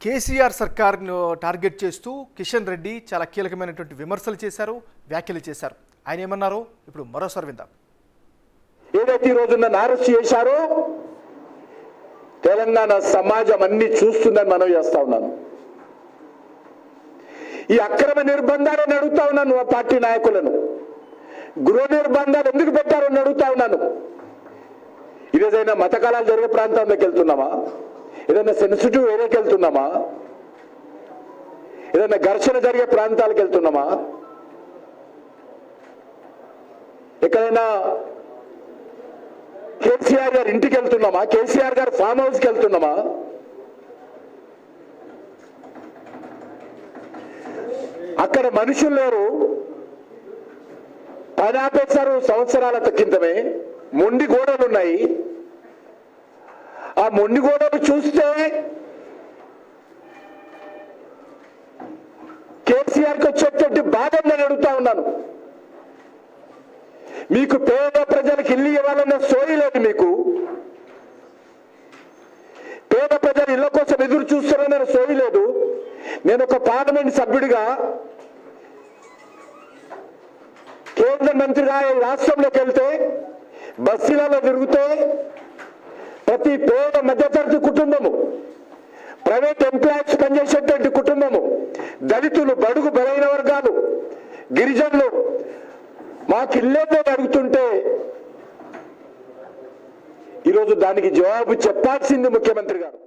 KCR సర్కార్ను target చేస్తూ కిషన్ రెడ్డి చాలా కీలకమైనటువంటి విమర్శలు చేశారు వ్యాఖ్యలు చేశారు ఆయన ఏమన్నారో ఇప్పుడు మరోసారి విందాం ఏదైతే ఈ రోజు నన్ను అరెస్ట్ చేశారో తెలంగాణ సమాజం అన్ని చూస్తుందని మనం చేస్తా ఉన్నాను ఈ అక్రమ నిర్బంధాలను అడుగుతా ఉన్నాను ఆ పార్టీ నాయకులను గృహ నిర్బంధాలు ఎందుకు పెట్టారని అడుగుతా ఉన్నాను ఇదేదైనా మత కళాలు జరిగే ప్రాంతంలోకి వెళ్తున్నామా ఏదైనా సెన్సిటివ్ ఏరియాకి వెళ్తున్నామా ఏదైనా ఘర్షణ జరిగే ప్రాంతాలకు వెళ్తున్నామా ఎక్కడైనా కేసీఆర్ గారి ఇంటికి వెళ్తున్నామా కేసీఆర్ గారి ఫామ్ హౌస్కి వెళ్తున్నామా అక్కడ మనుషులు లేరు పని ఆపేశారు సంవత్సరాల క్రితమే మొండి గోడలు ఉన్నాయి ఆ మొండి గోడలు చూస్తే కేసీఆర్కి వచ్చేటువంటి బాధ నేను అడుగుతా ఉన్నాను మీకు పేద ప్రజలకు ఇల్లు ఇవ్వాలన్న సోయి లేదు మీకు పేద ప్రజలు ఇళ్ల కోసం ఎదురు చూస్తున్నారన్న సోయి లేదు నేను ఒక పార్లమెంట్ సభ్యుడిగా కేంద్ర మంత్రిగా ఈ రాష్ట్రంలోకి వెళ్తే బస్సులలో తిరిగితే ప్రతి పేద మధ్యతరగతి కుటుంబము ప్రైవేట్ ఎంప్లాయీస్ పనిచేసేటువంటి కుటుంబము దళితులు బడుగు బలైన వర్గాలు గిరిజనులు మాకు ఇల్లేదో అడుగుతుంటే ఈరోజు దానికి జవాబు చెప్పాల్సింది ముఖ్యమంత్రి గారు